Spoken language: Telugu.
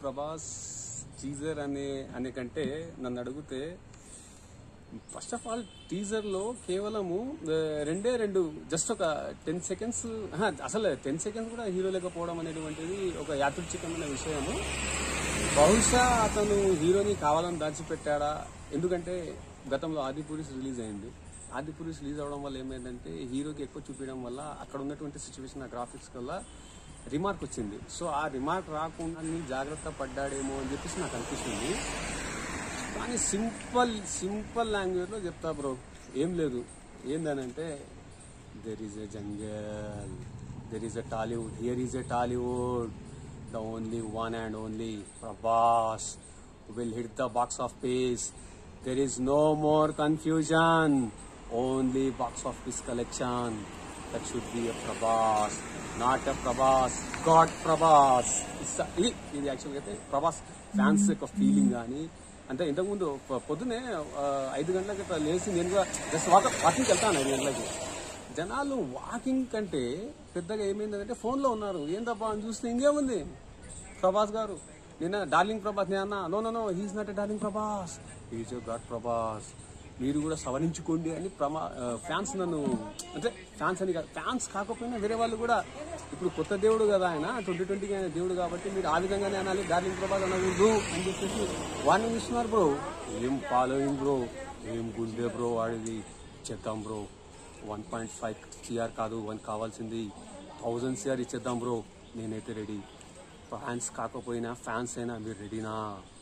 ప్రభాస్ టీజర్ అనే అనే కంటే నన్ను అడిగితే ఫస్ట్ ఆఫ్ ఆల్ టీజర్ లో కేవలము ఆ, రెండే రెండు జస్ట్ ఒక టెన్ సెకండ్స్ అసలు టెన్ సెకండ్స్ కూడా హీరో లేకపోవడం అనేటువంటిది ఒక యాదృచ్ఛికమైన విషయము బహుశా అతను హీరోని కావాలని దాచిపెట్టాడా ఎందుకంటే గతంలో ఆదిపురుష్ రిలీజ్ అయింది ఆదిపురుష్ రిలీజ్ అవడం వల్ల ఏమైందంటే హీరోకి ఎక్కువ చూపించడం వల్ల అక్కడ ఉన్నటువంటి సిచ్యువేషన్ ఆ గ్రాఫిక్స్ వల్ల రిమార్క్ వచ్చింది సో ఆ రిమార్క్ రాకుండా నీ జాగ్రత్త పడ్డాడేమో అని చెప్పేసి నాకు అనిపిస్తుంది కానీ సింపుల్ సింపుల్ లాంగ్వేజ్లో చెప్తా బ్రో ఏం లేదు ఏందనంటే there is a jungle there is a Tollywood here is a Tollywood the only one and only Prabhas will hit the box office there is no more confusion only box office collection that should be a Prabhas not a Prabhas god Prabhas It's a- ఇది ఇది యాక్చువల్గా అయితే ప్రభాస్ ఫ్యాన్స్ యొక్క ఫీలింగ్ కానీ అంటే ఇంతకుముందు పొ- పొద్దునే ఆ, ఐదు గంటలకు ఇట్లా లేచి నేను కూడా జస్ట్ వాక్ వాకింగ్కి వెళ్తాను ఐదు గంటలకి జనాలు వాకింగ్ కంటే పెద్దగా ఏమైందంటే ఫోన్లో ఉన్నారు ఏందబ్బా అని చూస్తే ఇంకేముంది ప్రభాస్ గారు నిన్న డార్లింగ్ ప్రభాస్ నేను అన్నా no no no he's not a darling Prabhas he's god Prabhas మీరు కూడా సవరించుకోండి అని ప్రమా ఫ్యాన్స్ నన్ను అంటే ఫ్యాన్స్ అని కాదు ఫ్యాన్స్ కాకపోయినా వేరే వాళ్ళు కూడా ఇప్పుడు కొత్త దేవుడు కదా ఆయన ట్వంటీ ట్వంటీకి ఆయన దేవుడు కాబట్టి మీరు ఆ విధంగానే అనాలి డార్లింగ్ ప్రభాస్ అనకూడదు అని చెప్పేసి వార్నింగ్ ఇస్తున్నారు బ్రో ఏం ఫాలోయింగ్ బ్రో ఏం గుండె బ్రో వాడిది చేద్దాం bro one point five CR కాదు వన్ కావాల్సింది థౌజండ్ సిఆర్ ఇచ్చేద్దాం బ్రో నేనైతే రెడీ ఫ్యాన్స్ కాకపోయినా ఫ్యాన్స్ అయినా మీరు రెడీనా